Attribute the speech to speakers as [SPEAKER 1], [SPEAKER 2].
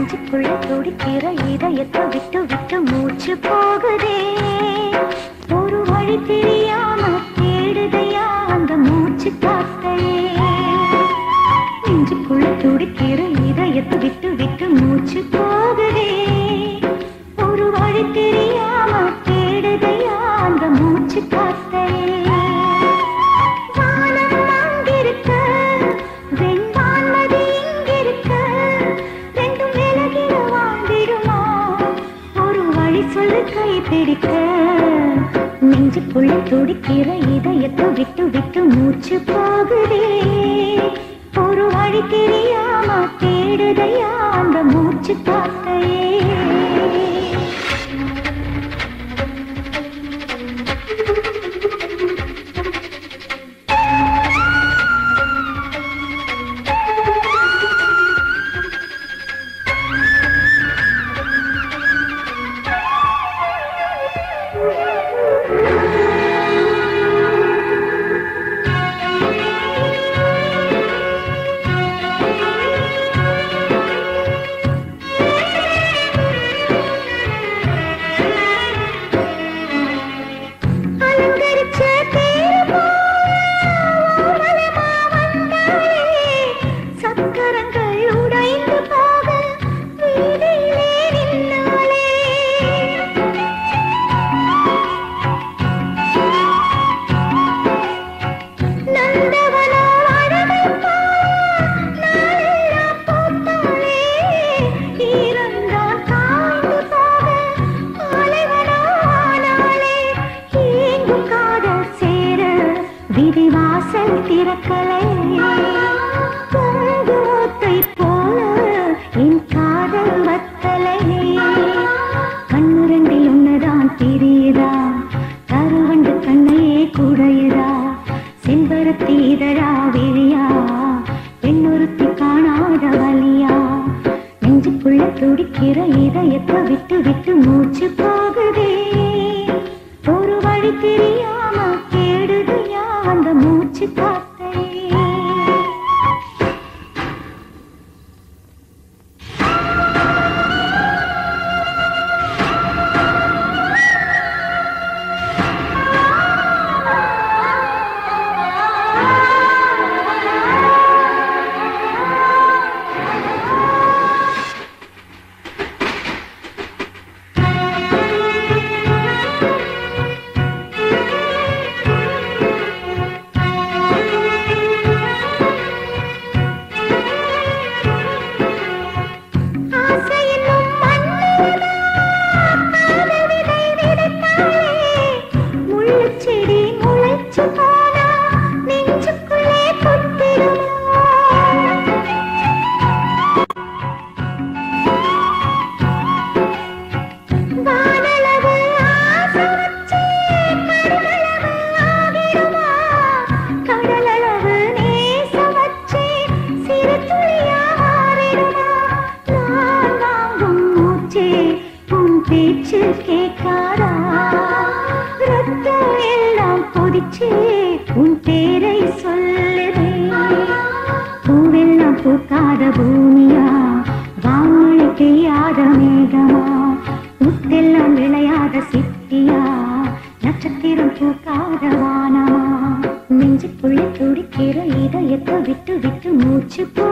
[SPEAKER 1] நெஞ்சுக்குள்ள துடிக்கிற இதயத்தை விட்டு விட்டு மூச்சு போகுதே ஒரு வழி தெரியாம தேடுதையா அந்த மூச்சு காத்தையே நெஞ்சுக்குள்ள துடிக்கிற இதயத்தை விட்டு விட்டு மூச்சு போகுதே ஒரு வழி தெரியாம தேடுதையா அந்த மூச்சு காத்தையே வானம் அங்கிருக்க, வெண்வான்மதி இங்கிருக்க, ரெண்டும் விலகிட வாழ்ந்திடுமா? ஒரு வழி சொல்லு கை பிடிக்க நெஞ்சுக்குள்ள துடிக்கிற இதயத்தை விட்டு விட்டு மூச்சு போகுதே ஒரு வழி தெரியாம தேடுதையா அந்த மூச்சு காத்தையே அலங்கரிச்ச தேர் போல ஊர்வலமா வந்தாளே. சக்கரங்கள் உடைந்து போக வீதியிலே நின்னாளே. நந்தவனோ அழகை போல நாளெல்லாம் பூத்தாளே. ஈரந்தான் காய்ந்து போக மாலைவனோ ஆனாளே. ஏங்கும் காதல் சேர விதிவாசல் திறக்கலை பூங்கோத்தை போல என் காதல் வத்தலை கண்ணு ரெண்டில் ஒண்ணுதான் தெரியுதா கருவண்டு கண்ணையே குடையுதா செம்பருத்தி இதழா விழியா பெண்ணொருத்தி காணாத வலியா நெஞ்சுக்குள்ள துடிக்கிற இதயத்தை விட்டு விட்டு மூச்சு போகுதே ஒரு வழி தெரியாம கேடுதையா அந்த மூச்சு காத்தையே ஆசை என்னும் மண்ணிலா காதல் விதை விதைத்தாயே. முள்ளுச் செடி முளைச்சு போனா நெஞ்சுக்குள்ளே கொட்டிடுமா? வானளவு ஆசை வச்சு கடலளவு ஆகிடுமா? கடலளவு நேசம் வச்சு சிறு துளியா மாறிடுமா? நான் வாங்கும் மூச்சே உன் பேச்சு கேட்காதா? ரத்தம் எல்லாம் கொதிச்சு உன் பேரை சொல்லுதே. பூவெல்லாம் பூக்காத பூமியா வாமழை பெய்யாத மேகமா முத்தெல்லாம் விளையாத சித்தியா நட்சத்திரம் பூக்காத வானமா நெஞ்சுக்குள்ளே துடிக்கிற இதயத்தை விட்டு விட்டு மூச்சு போ